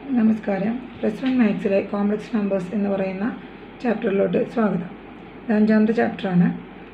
നമസ്കാരം plus one മാത്സിലെ complex numbers എന്ന് പറയുന്ന ചാപ്റ്ററിലോട്ട് സ്വാഗതം ഇത് അഞ്ചാമത്തെ ചാപ്റ്ററാണ്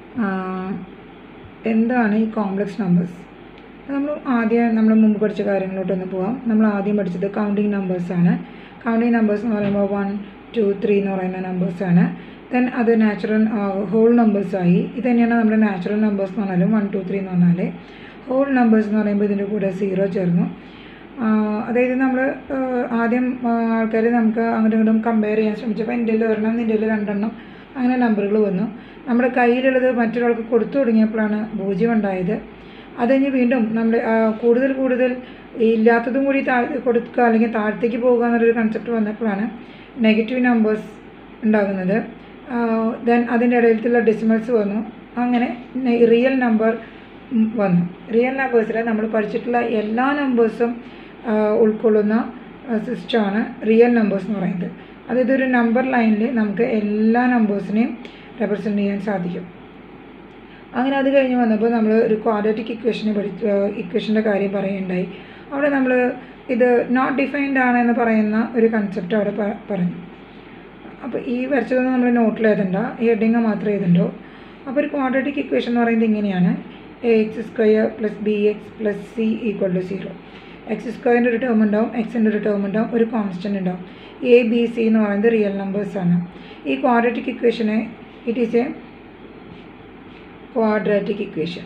എന്താണ് ഈ കോംപ്ലക്സ് നമ്പേഴ്സ് നമ്മൾ ആദ്യം നമ്മൾ മുമ്പ് പഠിച്ച കാര്യങ്ങളിലോട്ടൊന്ന് പോവാം നമ്മൾ ആദ്യം പഠിച്ചത് കൗണ്ടിങ് നമ്പേഴ്സാണ് കൗണ്ടിങ് നമ്പേഴ്സ് എന്ന് പറയുമ്പോൾ വൺ ടു ത്രീ എന്ന് പറയുന്ന നമ്പേഴ്സാണ് ദെൻ അത് നാച്ചുറൽ ഹോൾ നമ്പേഴ്സായി ഇത് തന്നെയാണ് നമ്മുടെ നാച്ചുറൽ നമ്പേഴ്സ് എന്ന് പറഞ്ഞാലും വൺ ടു ത്രീ എന്ന് പറഞ്ഞാൽ ഹോൾ നമ്പേഴ്സ് എന്ന് പറയുമ്പോൾ ഇതിൻ്റെ കൂടെ സീറോ ചേർന്നു അതായത് നമ്മൾ ആദ്യം ആൾക്കാർ നമുക്ക് അങ്ങോട്ടും ഇങ്ങോട്ടും കമ്പയർ ചെയ്യാൻ ശ്രമിച്ചപ്പോൾ എൻ്റെ ഒരെണ്ണം നിൻ്റെ രണ്ടെണ്ണം അങ്ങനെ നമ്പറുകൾ വന്നു നമ്മുടെ കയ്യിലുള്ളത് മറ്റൊരാൾക്ക് കൊടുത്തു തുടങ്ങിയപ്പോഴാണ് പൂജ്യം ഉണ്ടായത് അത് കഴിഞ്ഞ് വീണ്ടും നമ്മൾ കൂടുതൽ കൂടുതൽ ഇല്ലാത്തതും കൂടി താഴെ കൊടുക്കുക അല്ലെങ്കിൽ താഴത്തേക്ക് പോകുക എന്നുള്ളൊരു കൺസെപ്റ്റ് വന്നപ്പോഴാണ് നെഗറ്റീവ് നമ്പേഴ്സ് ഉണ്ടാകുന്നത് ദെൻ അതിൻ്റെ ഇടയിലുള്ള ഡെസിമൽസ് വന്നു അങ്ങനെ റിയൽ നമ്പർ വന്നു റിയൽ നമ്പേഴ്സിൽ നമ്മൾ പഠിച്ചിട്ടുള്ള എല്ലാ നമ്പേഴ്സും ഉൾക്കൊള്ളുന്ന സിസ്റ്റമാണ് റിയൽ നമ്പേഴ്സ് എന്ന് പറയുന്നത് അതായത് ഒരു നമ്പർ ലൈനിൽ നമുക്ക് എല്ലാ നമ്പേഴ്സിനെയും റെപ്രസെൻ്റ് ചെയ്യാൻ സാധിക്കും അങ്ങനെ അത് കഴിഞ്ഞ് വന്നപ്പോൾ നമ്മൾ ഒരു ക്വാഡ്രാറ്റിക് ഇക്വേഷനെ പഠിച്ച് ഇക്വേഷൻ്റെ കാര്യം പറയുകയുണ്ടായി അവിടെ നമ്മൾ ഇത് നോട്ട് ഡിഫൈൻഡ് ആണ് എന്ന് പറയുന്ന ഒരു കൺസെപ്റ്റ് അവിടെ പറഞ്ഞു അപ്പോൾ ഈ വരച്ചതൊന്നും നമ്മൾ നോട്ടിൽ എഴുതണ്ട ഹെഡിങ് മാത്രമേ എഴുതണ്ടോ അപ്പോൾ ഒരു ക്വാഡ്രാറ്റിക് ഇക്വേഷൻ എന്ന് പറയുന്നത് ഇങ്ങനെയാണ് A X square plus B X plus C equal to zero X സ്ക്വയറിൻ്റെ ഒരു ടേം ഉണ്ടാവും എക്സിൻ്റെ ഒരു ടേം ഉണ്ടാവും ഒരു കോൺസ്റ്റൻ്റ് ഉണ്ടാവും എ ബി സി എന്ന് പറയുന്നത് റിയൽ നമ്പേഴ്സാണ് ഈ ക്വാഡ്രാറ്റിക് ഇക്വേഷനെ it is a quadratic equation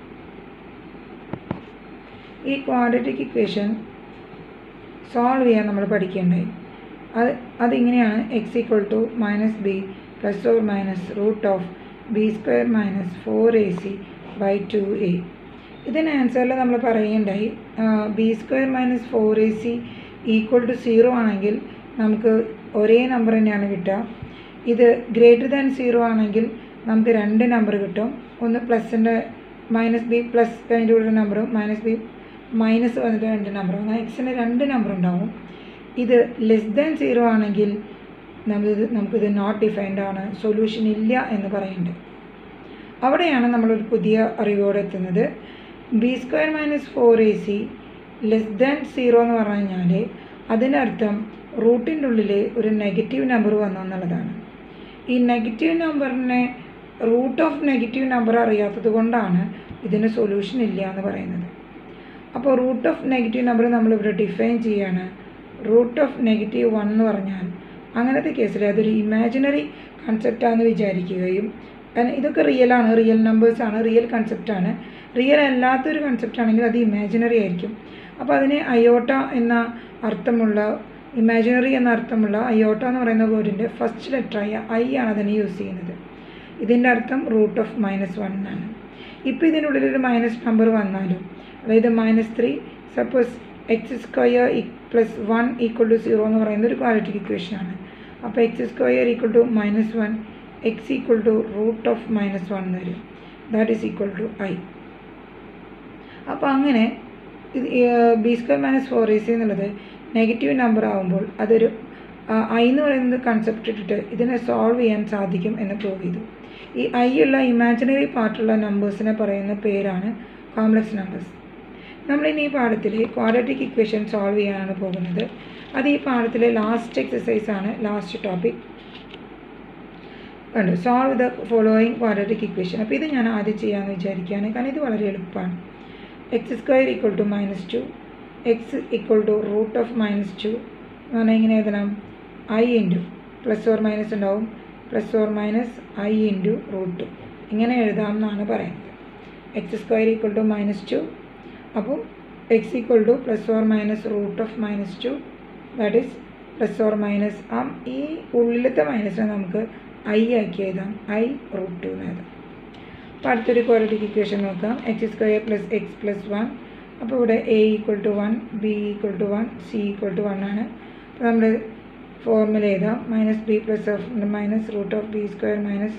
ഈ ക്വാഡ്രാറ്റിക് ഇക്വേഷൻ സോൾവ് ചെയ്യാൻ നമ്മൾ പഠിക്കേണ്ടായി അത് അതിങ്ങനെയാണ് X equal to minus B plus or minus root of B square minus four A C by two A ഇതിന് ആൻസറിൽ നമ്മൾ പറയുകയുണ്ടായി B square minus four A C equal to zero ആണെങ്കിൽ നമുക്ക് ഒരേ നമ്പർ തന്നെയാണ് കിട്ടുക ഇത് ഗ്രേറ്റർ ദാൻ സീറോ ആണെങ്കിൽ നമുക്ക് രണ്ട് നമ്പർ കിട്ടും ഒന്ന് പ്ലസിൻ്റെ മൈനസ് ബി പ്ലസ് അതിൻ്റെ കൂടെ നമ്പറും മൈനസ് ബി മൈനസ് വന്നിട്ട് രണ്ട് നമ്പറും അങ്ങനെ എക്സിന് രണ്ട് നമ്പർ ഉണ്ടാവും ഇത് ലെസ് ദാൻ സീറോ ആണെങ്കിൽ നമ്മളിത് നമുക്കിത് നോട്ട് ഡിഫൈൻഡ് ആണ് സൊല്യൂഷൻ ഇല്ല എന്ന് പറയുന്നുണ്ട് അവിടെയാണ് നമ്മളൊരു പുതിയ അറിവോടെ എത്തുന്നത് B square minus four A C less than zero എന്ന് പറഞ്ഞു കഴിഞ്ഞാൽ അതിനർത്ഥം റൂട്ടിൻ്റെ ഉള്ളിൽ ഒരു നെഗറ്റീവ് നമ്പർ വന്നു എന്നുള്ളതാണ് ഈ നെഗറ്റീവ് നമ്പറിനെ റൂട്ട് ഓഫ് നെഗറ്റീവ് നമ്പർ അറിയാത്തത് കൊണ്ടാണ് ഇതിന് സൊല്യൂഷൻ ഇല്ല എന്ന് പറയുന്നത് അപ്പോൾ റൂട്ട് ഓഫ് നെഗറ്റീവ് നമ്പർ നമ്മളിവിടെ ഡിഫൈൻ ചെയ്യാണ് റൂട്ട് ഓഫ് നെഗറ്റീവ് വൺ എന്ന് പറഞ്ഞാൽ അങ്ങനത്തെ കേസിൽ അതൊരു ഇമാജിനറി കൺസെപ്റ്റാണെന്ന് വിചാരിക്കുകയും ഇതൊക്കെ റിയലാണ് റിയൽ നമ്പേഴ്സാണ് റിയൽ കൺസെപ്റ്റാണ് റിയൽ അല്ലാത്തൊരു കൺസെപ്റ്റ് ആണെങ്കിൽ അത് ഇമാജിനറി ആയിരിക്കും അപ്പോൾ അതിനെ അയോട്ട എന്ന അർത്ഥമുള്ള ഇമാജിനറി എന്ന അർത്ഥമുള്ള അയോട്ട എന്ന് പറയുന്ന വേർഡിൻ്റെ ഫസ്റ്റ് ലെറ്ററായ ഐ ആണ് അതിനെ യൂസ് ചെയ്യുന്നത് ഇതിൻ്റെ അർത്ഥം റൂട്ട് ഓഫ് മൈനസ് വൺ ആണ് ഇപ്പോൾ ഇതിനുള്ളിൽ ഒരു മൈനസ് നമ്പർ വന്നാലും അതായത് minus three suppose X square plus one equal to zero എന്ന് പറയുന്ന ഒരു ക്വാളിറ്റിക് ഇക്വേഷനാണ് അപ്പോൾ X square equal to minus one X equal to root of minus one എന്ന് വരും that is equal to I അപ്പോൾ അങ്ങനെ ഇത് B square minus four A C എന്നുള്ളത് നെഗറ്റീവ് നമ്പർ ആകുമ്പോൾ അതൊരു ഐ എന്ന് പറയുന്നത് കൺസെപ്റ്റ് ഇട്ടിട്ട് ഇതിനെ സോൾവ് ചെയ്യാൻ സാധിക്കും എന്ന് പ്രൂവ് ചെയ്തു ഈ ഐ ഉള്ള ഇമാജിനറി പാർട്ടുള്ള നമ്പേഴ്സിനെ പറയുന്ന പേരാണ് കോംപ്ലക്സ് നമ്പേഴ്സ് നമ്മളിനി ഈ പാഠത്തിൽ ക്വാഡ്രാറ്റിക് ഇക്വേഷൻ സോൾവ് ചെയ്യാനാണ് പോകുന്നത് അത് ഈ പാഠത്തിലെ ലാസ്റ്റ് എക്സസൈസ് ആണ് ലാസ്റ്റ് ടോപ്പിക് ഉണ്ട് solve the following quadratic equation അപ്പോൾ ഇത് ഞാൻ ആദ്യം ചെയ്യാമെന്ന് വിചാരിക്കുകയാണ് കാരണം ഇത് വളരെ എളുപ്പമാണ് X square equal to minus two X equal to root of minus two എന്ന് പറഞ്ഞാൽ ഇങ്ങനെ എഴുതണം I into plus or minus ഉണ്ടാവും plus or minus I into root two ഇങ്ങനെ എഴുതാം എന്നാണ് പറയുന്നത് X square equal to minus two അപ്പോൾ X equal to plus or minus root of minus two that is plus or minus ആ ഈ ഉള്ളിലത്തെ മൈനസിനെ നമുക്ക് ഐ ആക്കി എഴുതാം ഐ റൂട്ട് ടു എന്ന് എഴുതാം അപ്പോൾ അടുത്തൊരു ക്വാഡ്രാറ്റിക് ഇക്വേഷൻ നോക്കാം X square plus X plus one അപ്പോൾ ഇവിടെ A equal to one B equal to one C equal to one ആണ് അപ്പോൾ നമ്മൾ ഫോർമുല എഴുതാം minus B plus of minus root of B square minus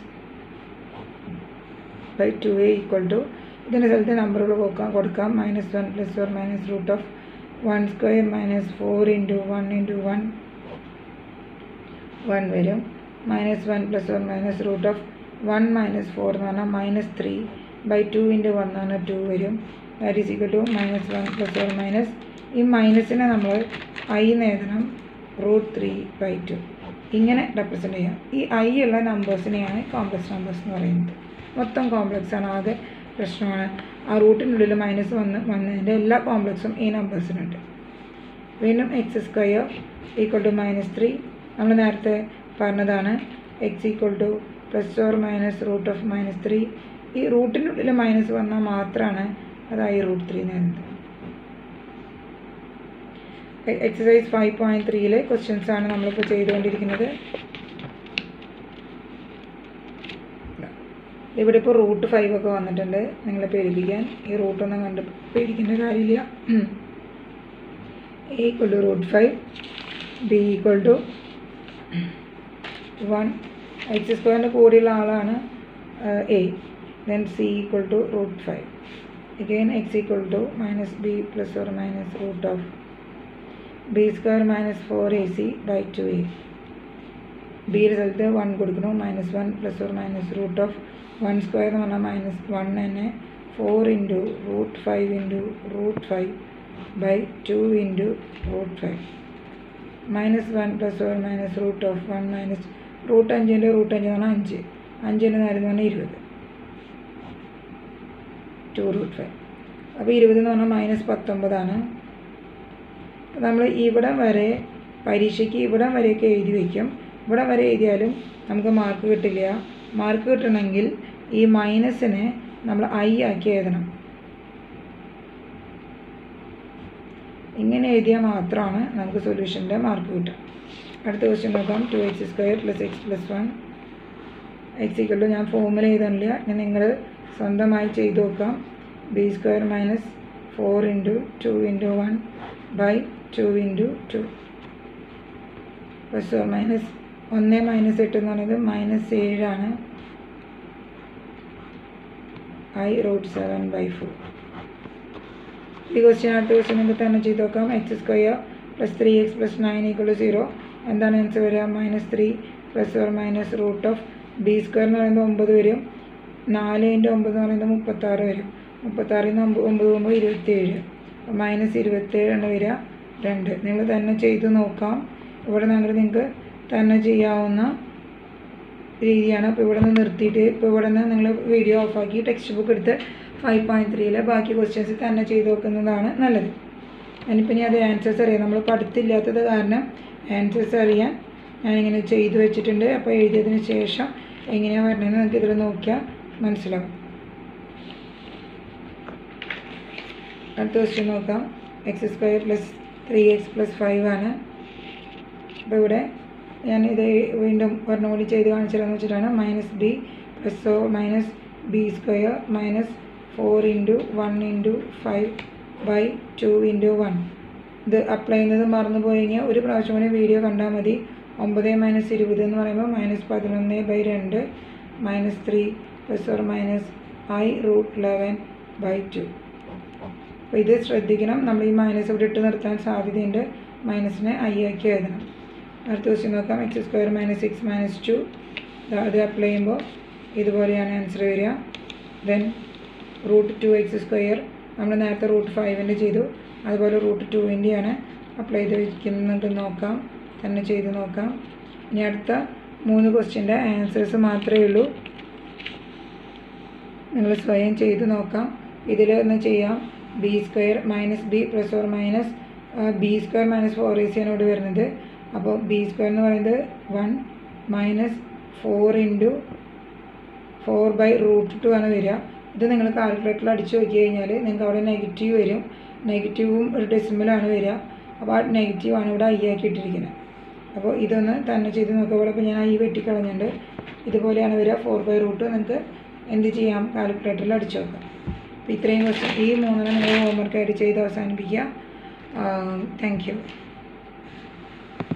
by two A equal to ഇതിൻ്റെ സ്ഥലത്ത് നമ്പറുകൾ കൊടുക്കാം കൊടുക്കാം minus one plus or minus root of one square minus four into one into one one വരും minus one plus or minus root of one minus four എന്ന് പറഞ്ഞാൽ minus three by two into one എന്ന് പറഞ്ഞാൽ two വരും that is equal to minus one plus or minus ഈ മൈനസിനെ നമ്മൾ I എന്ന് എഴുതണം റൂട്ട് ത്രീ ബൈ ടു ഇങ്ങനെ റെപ്രസെൻ്റ് ചെയ്യാം ഈ ഐ ഉള്ള നമ്പേഴ്സിനെയാണ് കോംപ്ലക്സ് നമ്പേഴ്സ് എന്ന് പറയുന്നത് മൊത്തം കോംപ്ലക്സ് ആണ് ആകെ പ്രശ്നമാണ് ആ റൂട്ടിനുള്ളിൽ മൈനസ് വന്ന് വന്നതിൻ്റെ എല്ലാ കോംപ്ലക്സും ഈ നമ്പേഴ്സിനുണ്ട് വീണ്ടും X square equal to minus three നമ്മൾ നേരത്തെ പറഞ്ഞതാണ് X equal to plus or minus root of minus three ഈ റൂട്ടിനുള്ളിൽ മൈനസ് വന്നാൽ മാത്രമാണ് അത് ഐ റൂട്ട് ത്രീ എന്ന് പറയുന്നത് എക്സസൈസ് ഫൈവ് പോയിൻറ്റ് ത്രീയിലെ ക്വസ്റ്റ്യൻസ് ആണ് നമ്മളിപ്പോൾ ചെയ്തുകൊണ്ടിരിക്കുന്നത് ഇവിടെ ഇപ്പോൾ റൂട്ട് ഫൈവ് ഒക്കെ വന്നിട്ടുണ്ട് നിങ്ങളെ പേടിപ്പിക്കാൻ ഈ റൂട്ടൊന്നും കണ്ട് പേടിക്കേണ്ട കാര്യമില്ല A equal to root five B equal to one X സ്ക്വയറിൻ്റെ കൂടെയുള്ള ആളാണ് A then C equal to root five again x equal to minus b plus or minus root of b square minus 4ac by 2a ബിയുടെ സ്ഥലത്ത് one കൊടുക്കണം minus one plus or minus root of one square എന്ന് പറഞ്ഞാൽ minus one തന്നെ four into root five into root five by two into root five minus one plus or minus root of one minus root അഞ്ചിൻ്റെ root അഞ്ച് എന്ന് പറഞ്ഞാൽ അഞ്ച് അഞ്ചിൻ്റെ നാല് എന്ന് പറഞ്ഞാൽ ഇരുപത് ടു റൂട്ട് ഫൈവ് അപ്പോൾ ഇരുപത് എന്ന് പറഞ്ഞാൽ മൈനസ് പത്തൊമ്പതാണ് നമ്മൾ ഇവിടം വരെ പരീക്ഷയ്ക്ക് ഇവിടം വരെയൊക്കെ എഴുതി വയ്ക്കും ഇവിടം വരെ എഴുതിയാലും നമുക്ക് മാർക്ക് കിട്ടില്ല മാർക്ക് കിട്ടണമെങ്കിൽ ഈ മൈനസിനെ നമ്മൾ ഐ ആക്കി എഴുതണം ഇങ്ങനെ എഴുതിയാൽ മാത്രമാണ് നമുക്ക് സൊല്യൂഷൻ്റെ മാർക്ക് കിട്ടുക അടുത്ത ക്വസ്റ്റ്യൻ നോക്കാം two X square plus X plus one X equal ഞാൻ ഫോമുല എഴുതാനില്ല ഞാൻ നിങ്ങൾ സ്വന്തമായി ചെയ്ത് നോക്കാം B square minus four into two into one by two into two plus or minus ഒന്ന് മൈനസ് എട്ട് എന്ന് പറയുന്നത് മൈനസ് ഏഴാണ് I root seven by four ഈ ക്വസ്റ്റ്യൻ അടുത്ത ക്വസ്റ്റ്യൻ നിങ്ങൾക്ക് തന്നെ ചെയ്ത് നോക്കാം X square plus three X plus nine equal to zero എന്താണ് ആൻസർ വരിക minus three plus or minus root of B square എന്ന് പറയുന്നത് ഒമ്പത് വരും നാല് ഇൻറ്റു ഒമ്പത് എന്ന് പറയുന്നത് മുപ്പത്താറ് വരും മുപ്പത്താറിൽ നിന്ന് ഒമ്പത് ഒമ്പത് പോകുമ്പോൾ ഇരുപത്തേഴ് അപ്പോൾ മൈനസ് ഇരുപത്തേഴാണ് വരിക രണ്ട് നിങ്ങൾ തന്നെ ചെയ്ത് നോക്കാം ഇവിടെ നിങ്ങൾ നിങ്ങൾക്ക് തന്നെ ചെയ്യാവുന്ന രീതിയാണ് അപ്പോൾ ഇവിടെ നിന്ന് നിർത്തിയിട്ട് ഇപ്പോൾ ഇവിടെ നിന്ന് നിങ്ങൾ വീഡിയോ ഓഫാക്കി ടെക്സ്റ്റ് ബുക്ക് എടുത്ത് ഫൈവ് പോയിൻറ്റ് ത്രീയിലെ ബാക്കി ക്വസ്റ്റ്യൻസ് തന്നെ ചെയ്ത് നോക്കുന്നതാണ് നല്ലത് ഞാനിപ്പോൾ ഇനി അത് ആൻസേഴ്സ് അറിയാം നമ്മൾ പഠിത്തമില്ലാത്തത് കാരണം ആൻസേഴ്സ് അറിയാൻ ഞാനിങ്ങനെ ചെയ്തു വെച്ചിട്ടുണ്ട് അപ്പോൾ എഴുതിയതിന് ശേഷം എങ്ങനെയാണ് വരണമെന്ന് നിങ്ങൾക്ക് ഇതിൽ നോക്കിയാൽ മനസ്സിലാവും അടുത്ത ക്വസ്റ്റ്യൻ നോക്കാം X square plus three X plus five ആണ് അപ്പോൾ ഇവിടെ ഞാൻ ഇത് വീണ്ടും ഒരെണ്ണം കൂടി ചെയ്ത് കാണിച്ചില്ലെന്ന് വെച്ചിട്ടാണ് minus B plus or minus B square minus four into one into five by two into one ഇത് അപ്ലൈ ചെയ്യുന്നത് മറന്നു പോയി കഴിഞ്ഞാൽ ഒരു പ്രാവശ്യം കൂടി വീഡിയോ കണ്ടാൽ മതി ഒമ്പത് മൈനസ് ഇരുപത് എന്ന് പറയുമ്പോൾ മൈനസ് പതിനൊന്ന് ബൈ രണ്ട് minus three plus or minus I root eleven by two അപ്പോൾ ഇത് ശ്രദ്ധിക്കണം നമ്മൾ ഈ മൈനസ് ഇവിടെ ഇട്ട് നിർത്താൻ സാധ്യതയുണ്ട് മൈനസിനെ ഐ ആക്കി എഴുതണം അടുത്ത ക്വസ്റ്റ്യൻ നോക്കാം X square minus six minus two അത് അപ്ലൈ ചെയ്യുമ്പോൾ ഇതുപോലെയാണ് ആൻസർ വരിക then root two X square നമ്മൾ നേരത്തെ റൂട്ട് ഫൈവിൻ്റെ ചെയ്തു അതുപോലെ റൂട്ട് ടുവിൻ്റെയാണ് അപ്ലൈ ചെയ്ത് വയ്ക്കുന്നുണ്ട് നോക്കാം തന്നെ ചെയ്ത് നോക്കാം ഇനി അടുത്ത മൂന്ന് ക്വസ്റ്റ്യൻ്റെ ആൻസേഴ്സ് മാത്രമേ ഉള്ളൂ നിങ്ങൾ സ്വയം ചെയ്ത് നോക്കാം ഇതിൽ ഒന്ന് ചെയ്യാം B square minus B plus or minus B square minus four A സിയാണ് ഇവിടെ വരുന്നത് അപ്പോൾ ബി സ്ക്വയർ എന്ന് പറയുന്നത് one minus four into four by root two ആണ് വരിക ഇത് നിങ്ങൾ കാൽക്കുലേറ്ററിൽ അടിച്ചു നോക്കി കഴിഞ്ഞാൽ നിങ്ങൾക്ക് അവിടെ നെഗറ്റീവ് വരും നെഗറ്റീവും ഒരു ഡെസിമലാണ് വരിക അപ്പോൾ ആ നെഗറ്റീവാണ് ഇവിടെ ഐ ആക്കി ഇട്ടിരിക്കുന്നത് അപ്പോൾ ഇതൊന്ന് തന്നെ ചെയ്ത് നോക്കുക ഇവിടെ ഇപ്പോൾ ഞാൻ ഐ വെട്ടിക്കളഞ്ഞിട്ടുണ്ട് ഇതുപോലെയാണ് വരിക ഫോർ ബൈ റൂട്ട് നിങ്ങൾക്ക് എന്ത് ചെയ്യാം കാൽക്കുലേറ്ററിൽ അടിച്ചു നോക്കാം അപ്പോൾ ഇത്രയും ക്വസ്റ്റ്യൻ ഈ മൂന്നെണ്ണം നിങ്ങൾ ഹോംവർക്കായിട്ട് ചെയ്ത് അവസാനിപ്പിക്കുക താങ്ക് യു